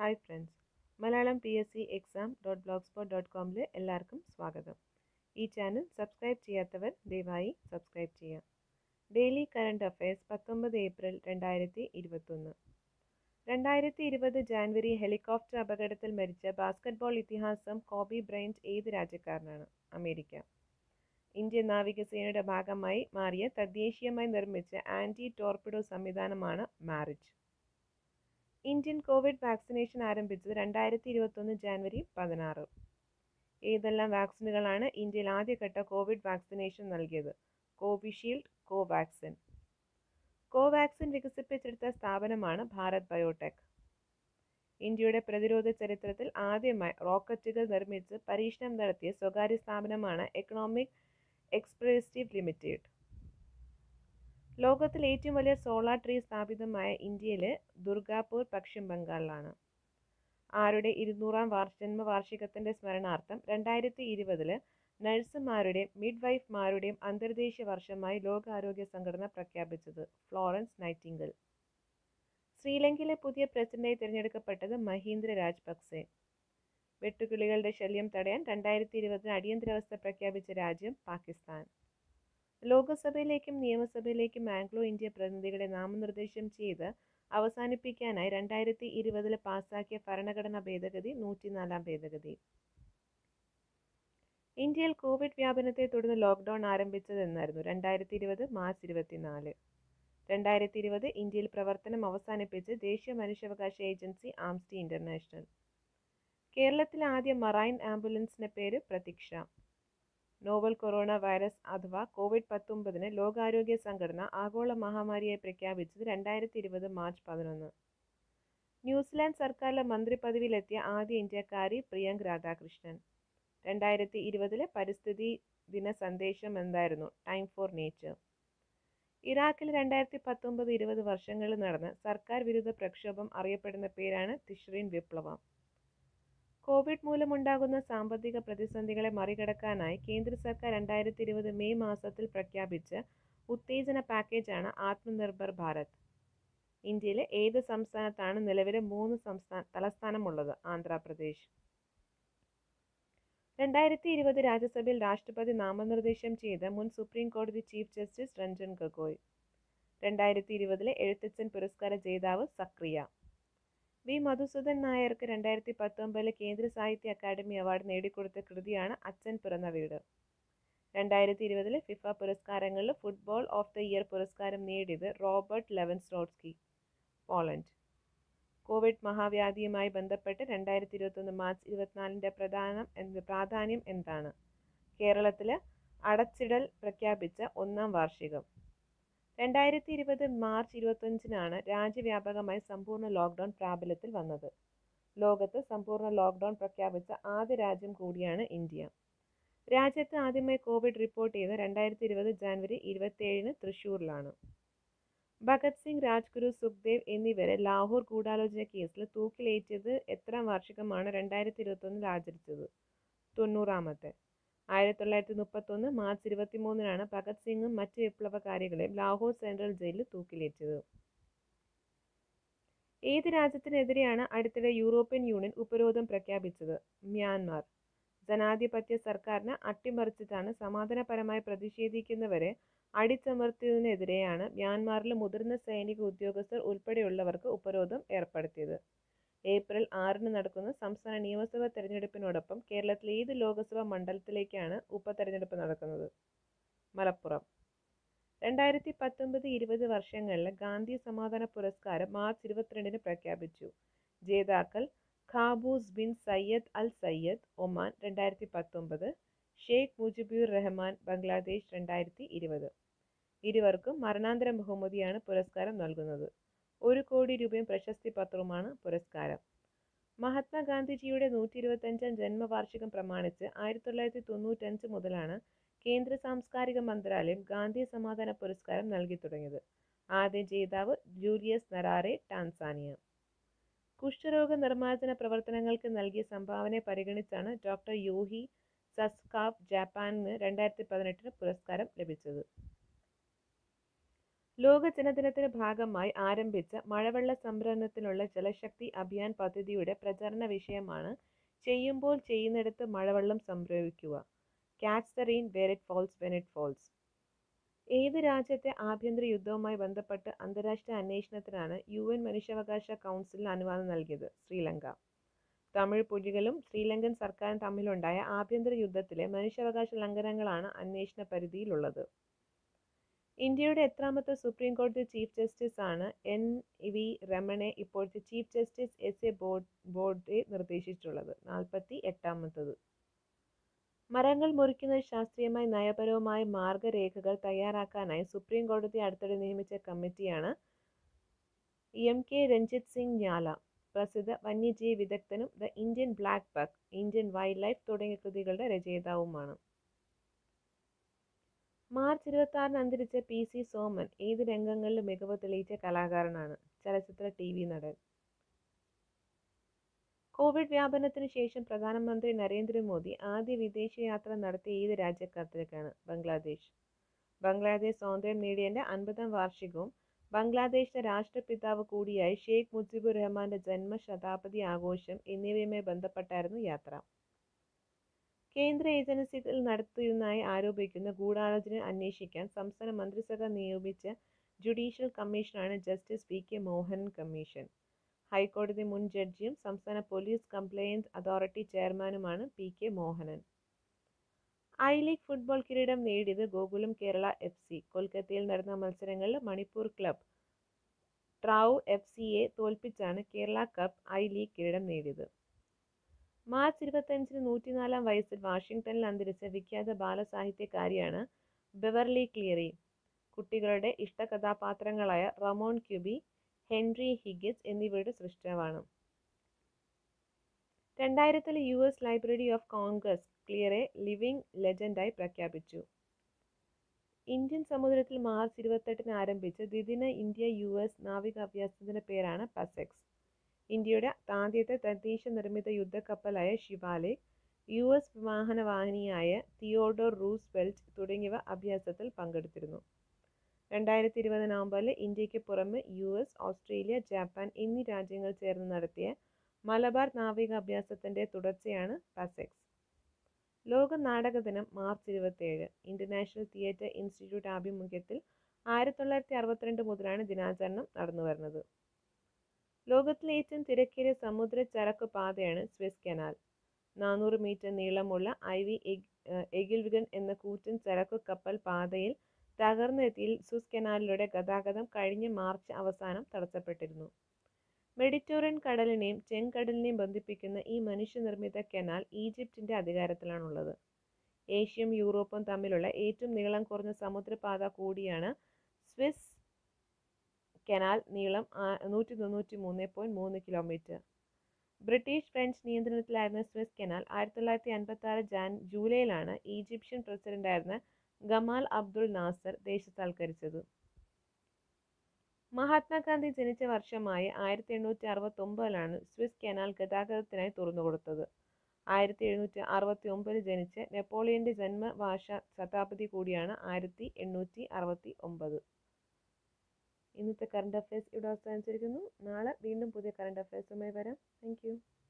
hi friends Malayalam P S C exam dot blogspot dot കോമിൽ എല്ലാവർക്കും സ്വാഗതം ഈ ചാനൽ സബ്സ്ക്രൈബ് ചെയ്യാത്തവർ ദയവായി സബ്സ്ക്രൈബ് ചെയ്യാം ഡെയിലി കറണ്ട് അഫയേഴ്സ് പത്തൊമ്പത് ഏപ്രിൽ രണ്ടായിരത്തി ഇരുപത്തൊന്ന് രണ്ടായിരത്തി ഇരുപത് ജാനുവരി ഹെലികോപ്റ്റർ അപകടത്തിൽ മരിച്ച ബാസ്കറ്റ്ബോൾ ഇതിഹാസം കോബി ബ്രൈൻറ്റ് ഏത് രാജ്യക്കാരനാണ് അമേരിക്ക ഇന്ത്യൻ നാവികസേനയുടെ ഭാഗമായി മാറിയ തദ്ദേശീയമായി നിർമ്മിച്ച ആൻറ്റി ടോർപിഡോ സംവിധാനമാണ് മാരിജ് ഇന്ത്യൻ കോവിഡ് വാക്സിനേഷൻ ആരംഭിച്ചത് രണ്ടായിരത്തി ഇരുപത്തൊന്ന് ജാനുവരി പതിനാറ് ഏതെല്ലാം വാക്സിനുകളാണ് ഇന്ത്യയിൽ ആദ്യഘട്ട കോവിഡ് വാക്സിനേഷൻ നൽകിയത് കോവിഷീൽഡ് കോവാക്സിൻ കോവാക്സിൻ വികസിപ്പിച്ചെടുത്ത സ്ഥാപനമാണ് ഭാരത് ബയോടെക് ഇന്ത്യയുടെ പ്രതിരോധ ചരിത്രത്തിൽ ആദ്യമായി റോക്കറ്റുകൾ നിർമ്മിച്ച് പരീക്ഷണം നടത്തിയ സ്വകാര്യ സ്ഥാപനമാണ് എക്കണോമിക് എക്സ്പ്രസീവ് ലിമിറ്റഡ് ലോകത്തിൽ ഏറ്റവും വലിയ സോളാർ ട്രീ സ്ഥാപിതമായ ഇന്ത്യയിലെ ദുർഗാപൂർ പശ്ചിം ബംഗാളിലാണ് ആരുടെ ഇരുന്നൂറാം വാർഷ ജന്മവാർഷികത്തിന്റെ സ്മരണാർത്ഥം രണ്ടായിരത്തി ഇരുപതില് നഴ്സുമാരുടെയും മിഡ്വൈഫ്മാരുടെയും അന്തർദേശീയ വർഷമായി ലോകാരോഗ്യ സംഘടന പ്രഖ്യാപിച്ചത് ഫ്ലോറൻസ് നൈറ്റിംഗൽ ശ്രീലങ്കയിലെ പുതിയ പ്രസിഡന്റായി തിരഞ്ഞെടുക്കപ്പെട്ടത് മഹീന്ദ്ര രാജപക്സെ വെട്ടുകിളികളുടെ ശല്യം തടയാൻ രണ്ടായിരത്തി ഇരുപതിന് അടിയന്തരാവസ്ഥ പ്രഖ്യാപിച്ച രാജ്യം പാകിസ്ഥാൻ ലോക്സഭയിലേക്കും നിയമസഭയിലേക്കും ആംഗ്ലോ ഇന്ത്യ പ്രതിനിധികളെ നാമനിർദ്ദേശം ചെയ്ത് അവസാനിപ്പിക്കാനായി രണ്ടായിരത്തി ഇരുപതിൽ പാസാക്കിയ ഭരണഘടനാ ഭേദഗതി നൂറ്റിനാലാം ഭേദഗതി ഇന്ത്യയിൽ കോവിഡ് വ്യാപനത്തെ തുടർന്ന് ലോക്ക്ഡൌൺ ആരംഭിച്ചതെന്നായിരുന്നു രണ്ടായിരത്തി ഇരുപത് മാർച്ച് ഇരുപത്തിനാല് രണ്ടായിരത്തി ഇരുപത് ഇന്ത്യയിൽ പ്രവർത്തനം അവസാനിപ്പിച്ച് ദേശീയ മനുഷ്യാവകാശ ഏജൻസി ആംസ്റ്റി ഇന്റർനാഷണൽ കേരളത്തിലെ ആദ്യ മറൈൻ ആംബുലൻസിന്റെ പേര് പ്രതീക്ഷ നോവൽ കൊറോണ വൈറസ് അഥവാ കോവിഡ് പത്തൊമ്പതിന് ലോകാരോഗ്യ സംഘടന ആഗോള മഹാമാരിയായി പ്രഖ്യാപിച്ചത് രണ്ടായിരത്തി ഇരുപത് മാർച്ച് പതിനൊന്ന് ന്യൂസിലാൻഡ് സർക്കാരിലെ മന്ത്രി പദവിയിലെത്തിയ ആദ്യ ഇന്ത്യക്കാരി പ്രിയങ്ക് രാധാകൃഷ്ണൻ രണ്ടായിരത്തി ഇരുപതിലെ പരിസ്ഥിതി ദിന സന്ദേശം എന്തായിരുന്നു ടൈം ഫോർ നേച്ചർ ഇറാഖിൽ രണ്ടായിരത്തി പത്തൊമ്പത് ഇരുപത് വർഷങ്ങളിൽ നടന്ന സർക്കാർ വിരുദ്ധ പ്രക്ഷോഭം അറിയപ്പെടുന്ന പേരാണ് തിഷ്രീൻ വിപ്ലവം കോവിഡ് മൂലമുണ്ടാകുന്ന സാമ്പത്തിക പ്രതിസന്ധികളെ മറികടക്കാനായി കേന്ദ്ര സർക്കാർ രണ്ടായിരത്തി ഇരുപത് മെയ് മാസത്തിൽ പ്രഖ്യാപിച്ച ഉത്തേജന പാക്കേജാണ് ആത്മനിർഭർ ഭാരത് ഇന്ത്യയിലെ ഏത് സംസ്ഥാനത്താണ് നിലവിലെ മൂന്ന് സംസ്ഥാന തലസ്ഥാനമുള്ളത് ആന്ധ്രാപ്രദേശ് രണ്ടായിരത്തി ഇരുപത് രാജ്യസഭയിൽ രാഷ്ട്രപതി നാമനിർദ്ദേശം ചെയ്ത മുൻ സുപ്രീം കോടതി ചീഫ് ജസ്റ്റിസ് രഞ്ജൻ ഗൊഗോയ് രണ്ടായിരത്തി ഇരുപതിലെ എഴുത്തച്ഛൻ പുരസ്കാര ജേതാവ് സക്രിയ വി മധുസൂദൻ നായർക്ക് രണ്ടായിരത്തി പത്തൊമ്പതിലെ കേന്ദ്ര സാഹിത്യ അക്കാദമി അവാർഡ് നേടിക്കൊടുത്ത കൃതിയാണ് അച്ഛൻ പിറന്ന വീട് രണ്ടായിരത്തി ഇരുപതിലെ ഫിഫ പുരസ്കാരങ്ങളിൽ ഫുട്ബോൾ ഓഫ് ദ ഇയർ പുരസ്കാരം നേടിയത് റോബർട്ട് ലെവൻസ്ട്രോട്സ്കി പോളണ്ട് കോവിഡ് മഹാവ്യാധിയുമായി ബന്ധപ്പെട്ട് രണ്ടായിരത്തി ഇരുപത്തൊന്ന് മാർച്ച് ഇരുപത്തിനാലിൻ്റെ പ്രധാനം എന്ത് പ്രാധാന്യം എന്താണ് കേരളത്തിൽ അടച്ചിടൽ പ്രഖ്യാപിച്ച ഒന്നാം വാർഷികം രണ്ടായിരത്തി ഇരുപത് മാർച്ച് ഇരുപത്തഞ്ചിനാണ് രാജ്യവ്യാപകമായി സമ്പൂർണ്ണ ലോക്ക്ഡൗൺ പ്രാബല്യത്തിൽ വന്നത് ലോകത്ത് സമ്പൂർണ്ണ ലോക്ക്ഡൗൺ പ്രഖ്യാപിച്ച ആദ്യ രാജ്യം കൂടിയാണ് ഇന്ത്യ രാജ്യത്ത് ആദ്യമായി കോവിഡ് റിപ്പോർട്ട് ചെയ്ത രണ്ടായിരത്തി ഇരുപത് ജാനുവരി ഇരുപത്തിയേഴിന് തൃശ്ശൂരിലാണ് ഭഗത് സിംഗ് രാജ്ഗുരു സുഖ്ദേവ് എന്നിവരെ ലാഹോർ ഗൂഢാലോചന കേസിൽ തൂക്കിലേറ്റിയത് എത്രാം വാർഷികമാണ് രണ്ടായിരത്തി ഇരുപത്തൊന്നിൽ ആചരിച്ചത് തൊണ്ണൂറാമത്തെ ആയിരത്തി തൊള്ളായിരത്തി മുപ്പത്തൊന്ന് മാർച്ച് ഇരുപത്തിമൂന്നിനാണ് ഭഗത് സിംഗും മറ്റ് വിപ്ലവകാരികളെയും ലാഹോർ സെൻട്രൽ ജയിലിൽ തൂക്കിലേറ്റത് ഏത് രാജ്യത്തിനെതിരെയാണ് അടുത്തിടെ യൂറോപ്യൻ യൂണിയൻ ഉപരോധം പ്രഖ്യാപിച്ചത് മ്യാൻമാർ ജനാധിപത്യ സർക്കാരിനെ അട്ടിമറിച്ചിട്ടാണ് സമാധാനപരമായി പ്രതിഷേധിക്കുന്നവരെ അടിച്ചമർത്തിയതിനെതിരെയാണ് മ്യാൻമാറിലെ മുതിർന്ന സൈനിക ഉദ്യോഗസ്ഥർ ഉൾപ്പെടെയുള്ളവർക്ക് ഉപരോധം ഏർപ്പെടുത്തിയത് ഏപ്രിൽ ആറിന് നടക്കുന്ന സംസ്ഥാന നിയമസഭാ തെരഞ്ഞെടുപ്പിനോടൊപ്പം കേരളത്തിലെ ഏത് ലോക്സഭാ മണ്ഡലത്തിലേക്കാണ് ഉപതെരഞ്ഞെടുപ്പ് നടക്കുന്നത് മലപ്പുറം രണ്ടായിരത്തി പത്തൊമ്പത് ഇരുപത് വർഷങ്ങളിൽ ഗാന്ധി സമാധാന പുരസ്കാരം മാർച്ച് ഇരുപത്തിരണ്ടിന് പ്രഖ്യാപിച്ചു ജേതാക്കൾ Qaboos bin Said al Said Oman രണ്ടായിരത്തി പത്തൊമ്പത് ഷെയ്ഖ് മുജിബുർ റഹ്മാൻ ബംഗ്ലാദേശ് രണ്ടായിരത്തി ഇരുപത് ഇരുവർക്കും മരണാന്തര ബഹുമതിയാണ് പുരസ്കാരം നൽകുന്നത് ഒരു കോടി രൂപയും പ്രശസ്തി പത്രവുമാണ് പുരസ്കാരം മഹാത്മാഗാന്ധിജിയുടെ നൂറ്റി ഇരുപത്തഞ്ചാം ജന്മവാർഷികം പ്രമാണിച്ച് ആയിരത്തി തൊള്ളായിരത്തി തൊണ്ണൂറ്റഞ്ച് മുതലാണ് കേന്ദ്ര സാംസ്കാരിക മന്ത്രാലയം ഗാന്ധി സമാധാന പുരസ്കാരം നൽകി തുടങ്ങിയത് ആദ്യ ജേതാവ് ജൂലിയസ് നറാറെ ടാൻസാനിയ കുഷ്ഠരോഗ നിർമ്മാർജ്ജന പ്രവർത്തനങ്ങൾക്ക് നൽകിയ സംഭാവനയെ പരിഗണിച്ചാണ് ഡോക്ടർ യൂഹി സസ്കാബ് ജപ്പാനിന് രണ്ടായിരത്തി പതിനെട്ടിന് പുരസ്കാരം ലഭിച്ചത് ലോക ജനദിനത്തിന്റെ ഭാഗമായി ആരംഭിച്ച മഴവെള്ള സംഭരണത്തിനുള്ള ജലശക്തി അഭിയാൻ പദ്ധതിയുടെ പ്രചരണ വിഷയമാണ് ചെയ്യുമ്പോൾ ചെയ്യുന്നിടത്ത് മഴവെള്ളം സംഭരിക്കുക catch the rain where it falls when it falls ഏത് രാജ്യത്തെ ആഭ്യന്തര യുദ്ധവുമായി ബന്ധപ്പെട്ട് അന്താരാഷ്ട്ര അന്വേഷണത്തിനാണ് യു എൻ മനുഷ്യാവകാശ കൗൺസിലിന് അനുവാദം നൽകിയത് ശ്രീലങ്ക തമിഴ് പുലികളും ശ്രീലങ്കൻ സർക്കാരും തമ്മിലുണ്ടായ ആഭ്യന്തര യുദ്ധത്തിലെ മനുഷ്യാവകാശ ലംഘനങ്ങളാണ് അന്വേഷണ പരിധിയിലുള്ളത് ഇന്ത്യയുടെ എത്രാമത്തെ സുപ്രീം കോടതി ചീഫ് ജസ്റ്റിസ് ആണ് എൻ വി രമണെ ഇപ്പോഴത്തെ chief justice S A Bobde Bobde നിർദ്ദേശിച്ചിട്ടുള്ളത് നാൽപ്പത്തി എട്ടാമത്തത് മരങ്ങൾ മുറിക്കുന്നത് ശാസ്ത്രീയമായി നയപരവുമായ മാർഗരേഖകൾ തയ്യാറാക്കാനായി സുപ്രീം കോടതി അടുത്തിടെ നിയമിച്ച കമ്മിറ്റിയാണ് എം കെ രഞ്ജിത് സിംഗ് ന്യാല പ്രസിദ്ധ വന്യജീവി വിദഗ്ധനും the Indian blackbuck Indian wildlife തുടങ്ങിയ കൃതികളുടെ രചയിതാവുമാണ് മാർച്ച് ഇരുപത്തി ആറിന് അന്തരിച്ച പി സി സോമൻ ഏത് രംഗങ്ങളിലും മികവ് തെളിയിച്ച കലാകാരനാണ് ചലച്ചിത്ര ടി വി നടൻ കോവിഡ് വ്യാപനത്തിന് ശേഷം പ്രധാനമന്ത്രി നരേന്ദ്രമോദി ആദ്യ വിദേശയാത്ര നടത്തിയ ഏത് രാജ്യക്കാർക്കാണ് ബംഗ്ലാദേശ് ബംഗ്ലാദേശ് സ്വാതന്ത്ര്യം നേടിയതിൻ്റെ അൻപതാം വാർഷികവും ബംഗ്ലാദേശിലെ രാഷ്ട്രപിതാവ് കൂടിയായ ഷെയ്ഖ് മുജിബുർ റഹ്മാന്റെ ജന്മശതാബ്ദി ആഘോഷം എന്നിവയുമായി ബന്ധപ്പെട്ടായിരുന്നു യാത്ര കേന്ദ്ര ഏജൻസികൾ നടത്തിയതായി ആരോപിക്കുന്ന ഗൂഢാലോചന അന്വേഷിക്കാൻ സംസ്ഥാന മന്ത്രിസഭ നിയോഗിച്ച ജുഡീഷ്യൽ കമ്മീഷനാണ് justice P K Mohanan commission ഹൈക്കോടതി മുൻ ജഡ്ജിയും സംസ്ഥാന പോലീസ് കംപ്ലയൻസ് അതോറിറ്റി ചെയർമാനുമാണ് P K Mohanan I League football കിരീടം നേടിയത് ഗോകുലം കേരള എഫ് സി കൊൽക്കത്തയിൽ നടന്ന മത്സരങ്ങളിൽ മണിപ്പൂർ ക്ലബ് ട്രാവു എഫ് സിയെ തോൽപ്പിച്ചാണ് കേരള കപ്പ് ഐ ലീഗ് കിരീടം നേടിയത് മാർച്ച് ഇരുപത്തഞ്ചിന് നൂറ്റിനാലാം വയസ്സിൽ വാഷിംഗ്ടണിൽ അന്തരിച്ച വിഖ്യാത ബാലസാഹിത്യകാരിയാണ് ബെവർലി ക്ലിയറി കുട്ടികളുടെ ഇഷ്ടകഥാപാത്രങ്ങളായ റമോൺ ക്യൂബി ഹെൻറി ഹിഗിസ് എന്നിവരുടെ സൃഷ്ടാവാണ് രണ്ടായിരത്തിൽ U S library of Congress ക്ലിയറെ ലിവിംഗ് ലെജൻഡായി പ്രഖ്യാപിച്ചു ഇന്ത്യൻ സമുദ്രത്തിൽ മാർച്ച് ഇരുപത്തെട്ടിന് ആരംഭിച്ച ദ്വിദിന ഇന്ത്യ യു എസ് നാവികാഭ്യാസത്തിന്റെ പേരാണ് പസെക്സ് ഇന്ത്യയുടെ ആദ്യത്തെ തദ്ദേശ നിർമ്മിത യുദ്ധക്കപ്പലായ ശിവാലിക് യു എസ് വാഹനവാഹിനിയായ തിയോഡോർ റൂസ്വെൽറ്റ് തുടങ്ങിയവ അഭ്യാസത്തിൽ പങ്കെടുത്തിരുന്നു രണ്ടായിരത്തി ഇരുപത് നവംബറിൽ ഇന്ത്യക്ക് പുറമെ യു എസ് ഓസ്ട്രേലിയ ജപ്പാൻ എന്നീ രാജ്യങ്ങൾ ചേർന്ന് നടത്തിയ മലബാർ നാവിക അഭ്യാസത്തിന്റെ തുടർച്ചയാണ് പസെക്സ് ലോക നാടക ദിനം മാർച്ച് ഇരുപത്തിയേഴ് ഇന്റർനാഷണൽ തിയേറ്റർ ഇൻസ്റ്റിറ്റ്യൂട്ട് ആഭിമുഖ്യത്തിൽ ആയിരത്തി തൊള്ളായിരത്തി അറുപത്തിരണ്ട് മുതലാണ് ദിനാചരണം നടന്നു വരുന്നത് ലോകത്തിലെ ഏറ്റവും തിരക്കേറിയ സമുദ്ര ചരക്ക് പാതയാണ് സ്വിസ് കനാൽ നാനൂറ് മീറ്റർ നീളമുള്ള ഐ വി എഗിൽവിഗൻ എന്ന കൂറ്റൻ ചരക്കു കപ്പൽ പാതയിൽ തകർന്നെത്തിയിൽ സ്വിസ് കനാലിലൂടെ ഗതാഗതം കഴിഞ്ഞ മാർച്ച് അവസാനം തടസ്സപ്പെട്ടിരുന്നു മെഡിറ്ററേനിയൻ കടലിനെയും ചെങ്കടലിനെയും ബന്ധിപ്പിക്കുന്ന ഈ മനുഷ്യനിർമ്മിത കനാൽ ഈജിപ്തിന്റെ അധികാരത്തിലാണുള്ളത് ഏഷ്യയും യൂറോപ്പും തമ്മിലുള്ള ഏറ്റവും നീളം കുറഞ്ഞ സമുദ്രപാത കൂടിയാണ് സ്വിസ് കനാൽ നീളം നൂറ്റി തൊണ്ണൂറ്റി മൂന്ന് പോയിന്റ് മൂന്ന് kilometre British French നിയന്ത്രണത്തിലായിരുന്ന Swiss canal ആയിരത്തി തൊള്ളായിരത്തി അൻപത്തി ആറ് ജാൻ ജൂലൈയിലാണ് ഈജിപ്ഷ്യൻ പ്രസിഡന്റായിരുന്ന ഗമാൽ അബ്ദുൾ നാസർ ദേശസാൽക്കരിച്ചത് മഹാത്മാഗാന്ധി ജനിച്ച വർഷമായ ആയിരത്തി എണ്ണൂറ്റി അറുപത്തി ഒമ്പതിലാണ് സ്വിസ് കനാൽ ഗതാഗതത്തിനായി തുറന്നുകൊടുത്തത് ആയിരത്തി എഴുന്നൂറ്റി അറുപത്തി ഒമ്പതിൽ ജനിച്ച നെപ്പോളിയന്റെ ജന്മവാർഷ ശതാബ്ദി കൂടിയാണ് ആയിരത്തി എണ്ണൂറ്റി അറുപത്തി ഒമ്പത് ഇന്നത്തെ കറണ്ട് അഫയേഴ്സ് ഇവിടെ അവസാനിച്ചിരിക്കുന്നു നാളെ വീണ്ടും പുതിയ കറണ്ട് അഫയേഴ്സുമായി വരാം താങ്ക്